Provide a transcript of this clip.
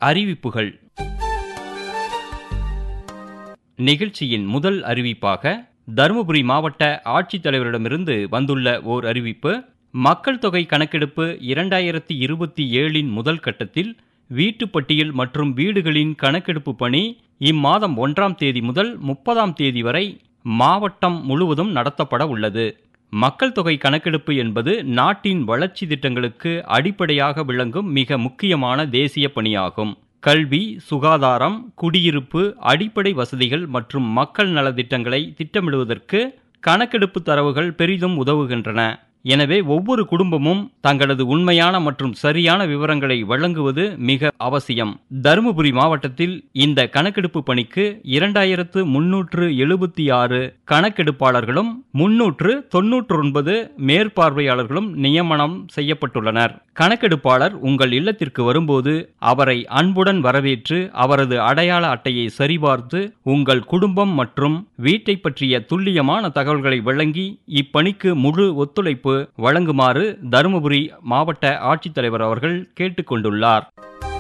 அறிவிப்புகள் நிகழ்ச்சியின் முதல் அறிவிப்பாக தருமபுரி மாவட்ட ஆட்சித்தலைவரிடமிருந்து வந்துள்ள ஓர் அறிவிப்பு மக்கள் தொகை கணக்கெடுப்பு இரண்டாயிரத்தி இருபத்தி ஏழின் முதல் கட்டத்தில் வீட்டுப் பட்டியல் மற்றும் வீடுகளின் கணக்கெடுப்பு பணி இம்மாதம் ஒன்றாம் தேதி முதல் முப்பதாம் தேதி வரை மாவட்டம் முழுவதும் நடத்தப்பட உள்ளது மக்கள் தொகை கணக்கெடுப்பு என்பது நாட்டின் வளர்ச்சி திட்டங்களுக்கு அடிப்படையாக விளங்கும் மிக முக்கியமான தேசிய பணியாகும் கல்வி சுகாதாரம் குடியிருப்பு அடிப்படை வசதிகள் மற்றும் மக்கள் நலத்திட்டங்களை திட்டமிடுவதற்கு கணக்கெடுப்பு தரவுகள் பெரிதும் உதவுகின்றன எனவே ஒவ்வொரு குடும்பமும் தங்களது உண்மையான மற்றும் சரியான விவரங்களை வழங்குவது மிக அவசியம் தருமபுரி மாவட்டத்தில் இந்த கணக்கெடுப்பு பணிக்கு இரண்டாயிரத்து முன்னூற்று எழுபத்தி ஆறு கணக்கெடுப்பாளர்களும் முன்னூற்று தொன்னூற்று ஒன்பது மேற்பார்வையாளர்களும் நியமனம் செய்யப்பட்டுள்ளனர் கணக்கெடுப்பாளர் உங்கள் இல்லத்திற்கு வரும்போது அவரை அன்புடன் வரவேற்று அவரது அடையாள அட்டையை சரிபார்த்து உங்கள் குடும்பம் மற்றும் வீட்டை பற்றிய துல்லியமான தகவல்களை வழங்கி இப்பணிக்கு முழு ஒத்துழைப்பு வழங்குமாறு தருமபுரி மாவட்ட ஆட்சித்தலைவர் அவர்கள் கேட்டுக்கொண்டுள்ளார்